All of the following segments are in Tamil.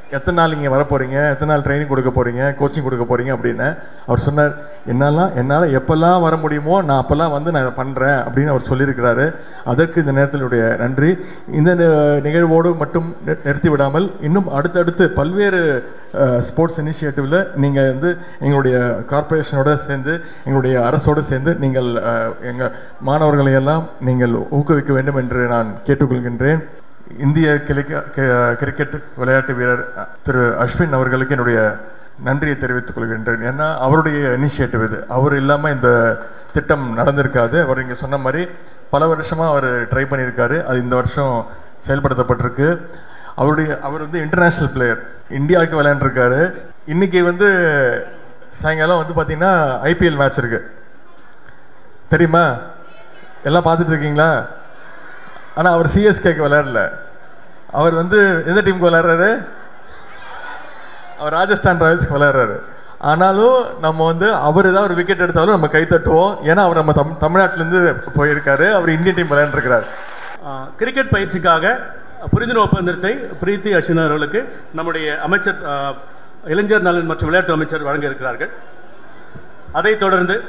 எத்தனை நாள் இங்கே வர போகிறீங்க எத்தனை நாள் ட்ரைனிங் கொடுக்க போகிறீங்க கோச்சிங் கொடுக்க போகிறீங்க அப்படின்னு அவர் சொன்னார் என்னாலாம் என்னால் எப்போல்லாம் வர முடியுமோ நான் அப்போல்லாம் வந்து நான் இதை பண்ணுறேன் அப்படின்னு அவர் சொல்லியிருக்கிறாரு அதற்கு இந்த நேரத்தில் என்னுடைய நன்றி இந்த நி- நிகழ்வோடு மட்டும் நி- நிறுத்தி விடாமல் இன்னும் அடுத்தடுத்து பல்வேறு ஸ்போர்ட்ஸ் இனிஷியேட்டிவில் நீங்கள் வந்து எங்களுடைய கார்ப்பரேஷனோட சேர்ந்து எங்களுடைய அரசோடு சேர்ந்து நீங்கள் எங்கள் மாணவர்களை எல்லாம் நீங்கள் ஊக்குவிக்க வேண்டும் என்று நான் கேட்டுக்கொள்கின்றேன் இந்திய கிளிக்க- கி- கிரிக்கெட் விளையாட்டு வீரர் அஹ், திரு அஸ்வின் அவர்களுக்கு என்னுடைய நன்றியை தெரிவித்துக் கொள்கின்றேன் ஏன்னா அவருடைய இனிஷியேட்டிவ் இது அவர் இல்லாமல் இந்த திட்டம் நடந்திருக்காது அவர் இங்கே சொன்ன மாதிரி பல வருஷமாக அவர் ட்ரை பண்ணியிருக்காரு அது இந்த வருஷம் செயல்படுத்தப்பட்டிருக்கு அவருடைய அவர் வந்து இன்டர்நேஷ்னல் பிளேயர் இந்தியாவுக்கு விளையாண்டுருக்காரு இன்னைக்கு வந்து சாயங்காலம் வந்து பார்த்தீங்கன்னா ஐபிஎல் மேட்ச் இருக்கு தெரியுமா எல்லாம் பார்த்துட்டு இருக்கீங்களா ஆனால் அவர் சிஎஸ்கேக்கு விளையாடல அவர் வந்து எந்த டீமுக்கு விளையாடுறாரு அவர் ராஜஸ்தான் ராயல்ஸ்க்கு விளையாடுறாரு ஆனாலும் நம்ம வந்து அவர் ஏதாவது ஒரு விக்கெட் எடுத்தாலும் நம்ம கை தட்டுவோம் ஏன்னா அவர் நம்ம தம் தமிழ்நாட்டிலேருந்து போயிருக்காரு அவர் இந்தியன் டீம் விளையாண்டுருக்கிறார் ஆஹ் கிரிக்கெட் பயிற்சிக்காக புரிந்துணர்வு ஒப்பந்தத்தை பிரீத்தி அஸ்வின் அவர்களுக்கு நம்முடைய அமைச்சர் ஆஹ், இளைஞர் நலன் மற்றும் விளையாட்டு அமைச்சர் வழங்க இருக்கிறார்கள் அதைத் தொடர்ந்து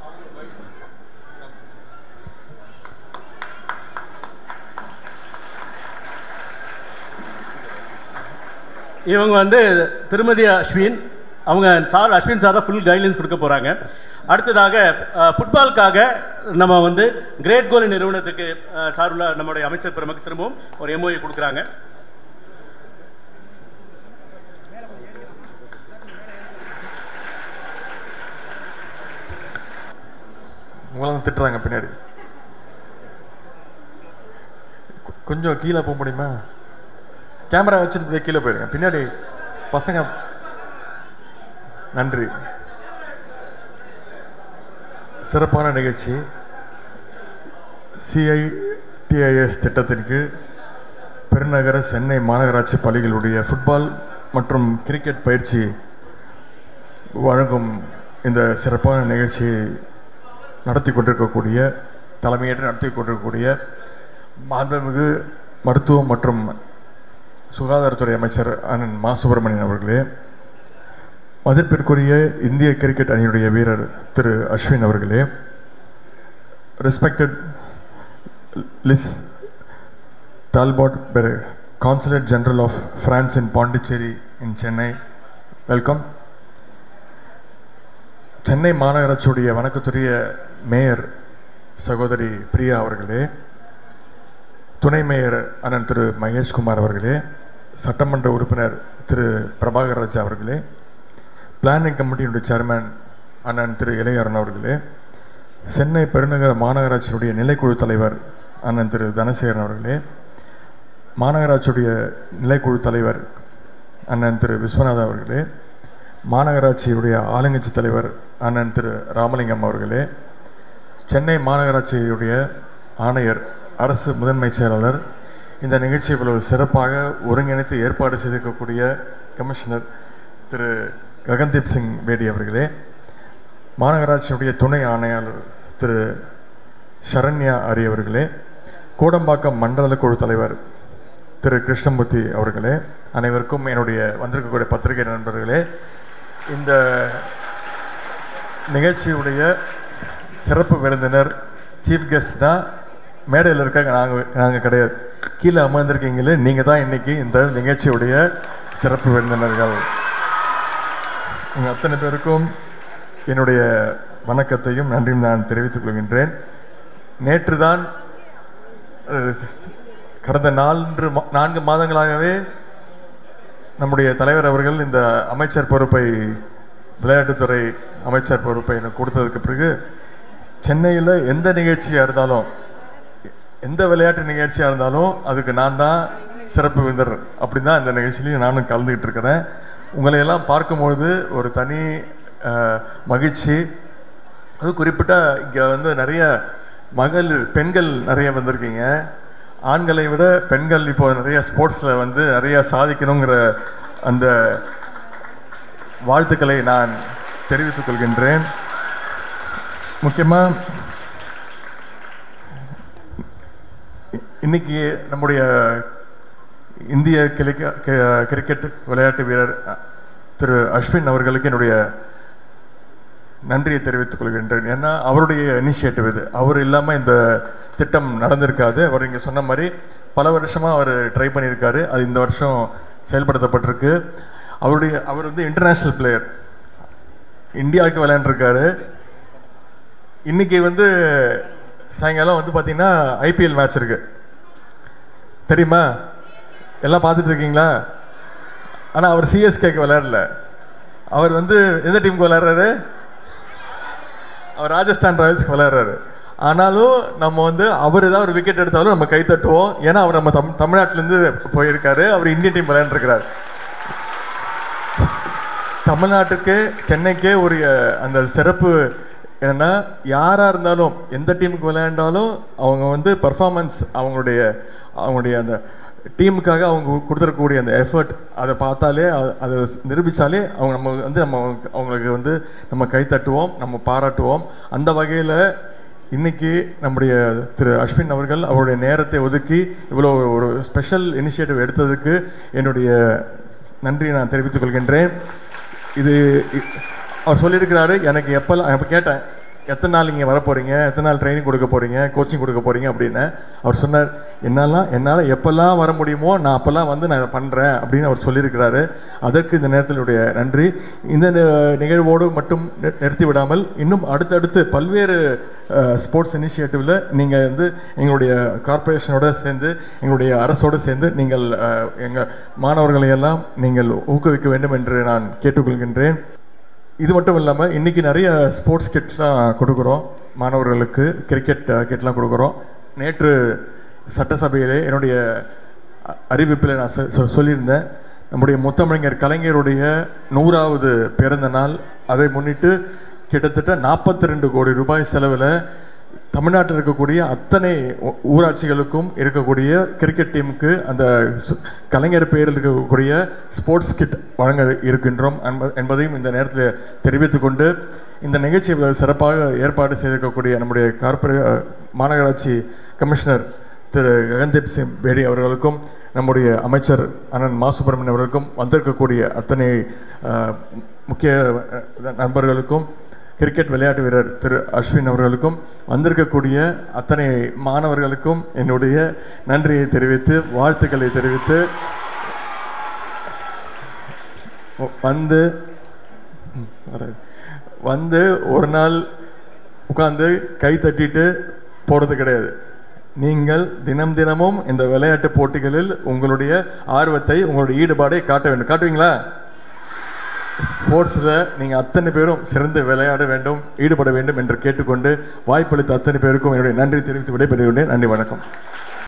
இவங்க வந்து திருமதி அஸ்வின் அவங்க சார் அஸ்வின் சார் தான் ஃபுல் கைட்லைன்ஸ் கொடுக்க போகிறாங்க அடுத்ததாக அஹ், ஃபுட்பாலுக்காக நம்ம வந்து கிரேட் கோல் நிறுவனத்துக்கு அஹ், சார்புள்ள நம்முடைய அமைச்சர் பெருமக்கு திரும்பவும் ஒரு எம்ஓஏ கொடுக்குறாங்க உங்களை தான் திட்டுறாங்க பின்னாடி கொ- கொஞ்சம் கீழே போக முடியுமா கேமரா வச்சுட்டு அப்படியே கீழே போயிடுங்க பின்னாடி பசங்க நன்றி சிறப்பான நிகழ்ச்சி சிஐடிஐஎஸ் திட்டத்தின் கீழ் பெருநகர சென்னை மாநகராட்சி பள்ளிகளுடைய ஃபுட்பால் மற்றும் கிரிக்கெட் பயிற்சி வழங்கும் இந்த சிறப்பான நிகழ்ச்சியை நடத்தி கொண்டிருக்கக்கூடிய தலைமையேற்று நடத்தி கொண்டிருக்கக்கூடிய மாண்புமிகு மருத்துவம் மற்றும் சுகாதாரத்துறை அமைச்சர் அண்ணன் மா சுப்பிரமணியன் அவர்களே மதிப்பிற்குரிய இந்திய கிரிக்கெட் அணியுடைய வீரர் திரு அஸ்வின் அவர்களே ரெஸ்பெக்டட் லிஸ் டால்பாட் பெரு consulate general of France in Pondicherry in Chennai welcome Chennai மாநகராட்சியுடைய வணக்கத்துரிய மேயர் சகோதரி பிரியா அவர்களே துணை மேயர் அண்ணன் திரு மகேஷ்குமார் அவர்களே சட்டமன்ற உறுப்பினர் திரு பிரபாகர் ராஜா அவர்களே பிளானிங் கமிட்டியினுடைய சேர்மேன் அண்ணன் திரு இளையரன் அவர்களே சென்னை பெருநகர மாநகராட்சியுடைய நிலைக்குழு தலைவர் அண்ணன் திரு தனசேகரன் அவர்களே மாநகராட்சியுடைய நிலைக்குழு தலைவர் அண்ணன் திரு விஸ்வநாதன் அவர்களே மாநகராட்சியுடைய ஆளுங்கட்சி தலைவர் அண்ணன் திரு ராமலிங்கம் அவர்களே சென்னை மாநகராட்சியுடைய ஆணையர் அரசு முதன்மை செயலாளர் இந்த நிகழ்ச்சி இவ்வளவு சிறப்பாக ஒருங்கிணைத்து ஏற்பாடு செய்திருக்கக்கூடிய கமிஷனர் திரு ககன்தீப் சிங் பேடி அவர்களே மாநகராட்சியுடைய துணை ஆணையாளர் திரு சரண்யா அரி அவர்களே கோடம்பாக்கம் மண்டல குழு தலைவர் திரு கிருஷ்ணமூர்த்தி அவர்களே அனைவருக்கும் என்னுடைய வந்திருக்கக்கூடிய பத்திரிகை நண்பர்களே இந்த நிகழ்ச்சியுடைய சிறப்பு விருந்தினர் சீஃப் கெஸ்ட் தான் மேடையில் இருக்காங்க நாங்கள் நாங்கள் கிடையாது கீழே அமர்ந்திருக்கீங்களே நீங்கள் தான் இன்னைக்கு இந்த நிகழ்ச்சியுடைய சிறப்பு விருந்தினர்கள் உங்கள் அத்தனை பேருக்கும் என்னுடைய வணக்கத்தையும் நன்றியும் நான் தெரிவித்துக் கொள்கின்றேன் நேற்று தான் அஹ், கடந்த நான்கு மா- நான்கு மாதங்களாகவே நம்முடைய தலைவர் அவர்கள் இந்த அமைச்சர் பொறுப்பை விளையாட்டுத்துறை அமைச்சர் பொறுப்பை எனக்கு கொடுத்ததுக்கு பிறகு சென்னையில் எந்த நிகழ்ச்சியாக இருந்தாலும் எந்த விளையாட்டு நிகழ்ச்சியாக இருந்தாலும் அதுக்கு நான் தான் சிறப்பு விருந்தர் அப்படி தான் இந்த நிகழ்ச்சியிலையும் நானும் கலந்துக்கிட்டு இருக்கிறேன் உங்களை எல்லாம் பார்க்கும்பொழுது ஒரு தனி அஹ், மகிழ்ச்சி அது குறிப்பிட்ட இங்கே வந்து நிறைய மகளிர் பெண்கள் நிறைய வந்திருக்கீங்க ஆண்களை விட பெண்கள் இப்போ நிறைய ஸ்போர்ட்ஸில் வந்து நிறைய சாதிக்கணுங்கிற அந்த வாழ்த்துக்களை நான் தெரிவித்துக் கொள்கின்றேன் முக்கியமாக இன்னைக்கு நம்முடைய இந்திய கிளிக்க கி- கிரிக்கெட் விளையாட்டு வீரர் அ, திரு அஸ்வின் அவர்களுக்கு என்னுடைய நன்றியை தெரிவித்துக் கொள்கின்றேன் ஏன்னா அவருடைய இனிஷியேட்டிவ் இது அவர் இல்லாமல் இந்த திட்டம் நடந்திருக்காது அவர் இங்கே சொன்ன மாதிரி பல வருஷமாக அவர் ட்ரை பண்ணியிருக்காரு அது இந்த வருஷம் செயல்படுத்தப்பட்டிருக்கு அவருடைய அவர் வந்து இன்டர்நேஷ்னல் பிளேயர் இந்தியாவுக்கு விளையாண்டுருக்காரு இன்னைக்கு வந்து சாயங்காலம் வந்து பார்த்தீங்கன்னா ஐபிஎல் மேட்ச் இருக்கு தெரியுமா எல்லாம் பார்த்துட்டு இருக்கீங்களா ஆனால் அவர் சிஎஸ்கேக்கு விளையாடல அவர் வந்து எந்த டீமுக்கு விளையாடுறாரு அவர் ராஜஸ்தான் ராயல்ஸ்க்கு விளையாடுறாரு ஆனாலும் நம்ம வந்து அவர் ஏதாவது ஒரு விக்கெட் எடுத்தாலும் நம்ம கை தட்டுவோம் ஏன்னா அவர் நம்ம தம் தமிழ்நாட்டிலேருந்து போயிருக்காரு அவர் இந்தியன் டீம் விளையாண்டுருக்கிறார் தமிழ்நாட்டுக்கு சென்னைக்கே ஒரு அஹ், அந்த சிறப்பு என்னன்னா யாராக இருந்தாலும் எந்த டீமுக்கு விளையாண்டாலும் அவங்க வந்து பர்ஃபார்மன்ஸ் அவங்களுடைய அவங்களுடைய அந்த டீமுக்காக அவங்க கொடுத்துருக்கக்கூடிய அந்த எஃபர்ட் அதை பார்த்தாலே அ- அதை நிரூபித்தாலே அவங்க நம்ம வந்து நம்ம அவங்களுக்கு வந்து நம்ம கை தட்டுவோம் நம்ம பாராட்டுவோம் அந்த வகையில் இன்னைக்கு நம்முடைய திரு அஸ்வின் அவர்கள் அவருடைய நேரத்தை ஒதுக்கி இவ்வளோ ஒரு ஸ்பெஷல் இனிஷியேட்டிவ் எடுத்ததுக்கு என்னுடைய நன்றியை நான் தெரிவித்துக் கொள்கின்றேன் இது இ- அவர் சொல்லியிருக்கிறாரு எனக்கு எப்போல்லாம் இப்போ கேட்டேன் எத்தனை நாள் இங்கே வர போகிறீங்க எத்தனை நாள் ட்ரைனிங் கொடுக்க போகிறீங்க கோச்சிங் கொடுக்க போகிறீங்க அப்படின்னு அவர் சொன்னார் என்னாலாம் என்னால் எப்போல்லாம் வர முடியுமோ நான் அப்போல்லாம் வந்து நான் இதை பண்ணுறேன் அப்படின்னு அவர் சொல்லியிருக்கிறாரு அதற்கு இந்த நேரத்தினுடைய நன்றி இந்த நி- நிகழ்வோடு மட்டும் நி- நிறுத்தி விடாமல் இன்னும் அடுத்தடுத்து பல்வேறு ஸ்போர்ட்ஸ் இனிஷியேட்டிவில் நீங்கள் வந்து எங்களுடைய கார்ப்பரேஷனோட சேர்ந்து எங்களுடைய அரசோடு சேர்ந்து நீங்கள் எங்கள் மாணவர்களை எல்லாம் நீங்கள் ஊக்குவிக்க வேண்டும் என்று நான் கேட்டுக்கொள்கின்றேன் இது மட்டும் இல்லாமல் இன்றைக்கி நிறைய ஸ்போர்ட்ஸ் கிட்லாம் கொடுக்குறோம் மாணவர்களுக்கு கிரிக்கெட் கிட்லாம் கொடுக்குறோம் நேற்று சட்டசபையிலே என்னுடைய அ- அறிவிப்பில் நான் சொ- சொ- சொல்லியிருந்தேன் நம்முடைய முத்தமிழர் கலைஞருடைய நூறாவது பிறந்த நாள் அதை முன்னிட்டு கிட்டத்தட்ட நாற்பத்தி ரெண்டு கோடி ரூபாய் செலவில் தமிழ்நாட்டில் இருக்கக்கூடிய அத்தனை ஊ- ஊராட்சிகளுக்கும் இருக்கக்கூடிய கிரிக்கெட் டீமுக்கு அந்த சு- கலைஞர் பெயரில் இருக்கக்கூடிய ஸ்போர்ட்ஸ் கிட் வழங்க இருக்கின்றோம் என்ப- என்பதையும் இந்த நேரத்தில் தெரிவித்துக் கொண்டு இந்த நிகழ்ச்சியை சிறப்பாக ஏற்பாடு செய்திருக்கக்கூடிய நம்முடைய கார்ப்பரே மாநகராட்சி கமிஷனர் திரு ககன்தீப் சிங் பேடி அவர்களுக்கும் நம்முடைய அமைச்சர் அண்ணன் மா சுப்பிரமணியன் அவர்களுக்கும் வந்திருக்கக்கூடிய அத்தனை அஹ், முக்கிய அஹ், நண்பர்களுக்கும் கிரிக்கெட் விளையாட்டு வீரர் திரு அஸ்வின் அவர்களுக்கும் வந்திருக்கக்கூடிய அத்தனை மாணவர்களுக்கும் என்னுடைய நன்றியை தெரிவித்து வாழ்த்துக்களை தெரிவித்து வந்து ம், வராது. வந்து ஒரு நாள் உட்காந்து கை தட்டிட்டு போகிறது கிடையாது நீங்கள் தினம் தினமும் இந்த விளையாட்டு போட்டிகளில் உங்களுடைய ஆர்வத்தை உங்களுடைய ஈடுபாடை காட்ட வேண்டும் காட்டுவீங்களா ஸ்போர்ட்ஸில் நீங்கள் அத்தனை பேரும் சிறந்து விளையாட வேண்டும் ஈடுபட வேண்டும் என்று கேட்டுக்கொண்டு வாய்ப்பளித்த அத்தனை பேருக்கும் என்னுடைய நன்றி தெரிவித்து விடைபெறுகிறேன் நன்றி வணக்கம்